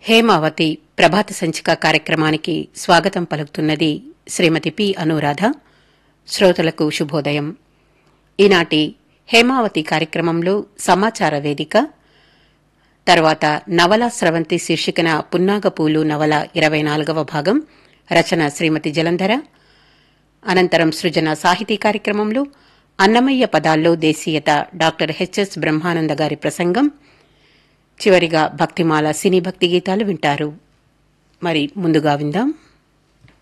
హేమావతి ప్రభాత సంచిక కార్యక్రమానికి స్వాగతం పలుకుతున్నది శ్రీమతి పి అనురాధ శ్రోతలకు శుభోదయం ఈనాటి హేమావతి కార్యక్రమంలో సమాచార వేదిక తర్వాత నవల స్రవంతి శీర్షికన పున్నాగపూలు నవల ఇరవై నాలుగవ భాగం రచన శ్రీమతి జలంధర అనంతరం సృజన సాహితీ కార్యక్రమంలో అన్నమయ్య పదాల్లో దేశీయత డాక్టర్ హెచ్ఎస్ బ్రహ్మానంద గారి ప్రసంగం చివరిగా భక్తిమాల సినీ భక్తి గీతాలు వింటారు మరి ముందుగా విందాం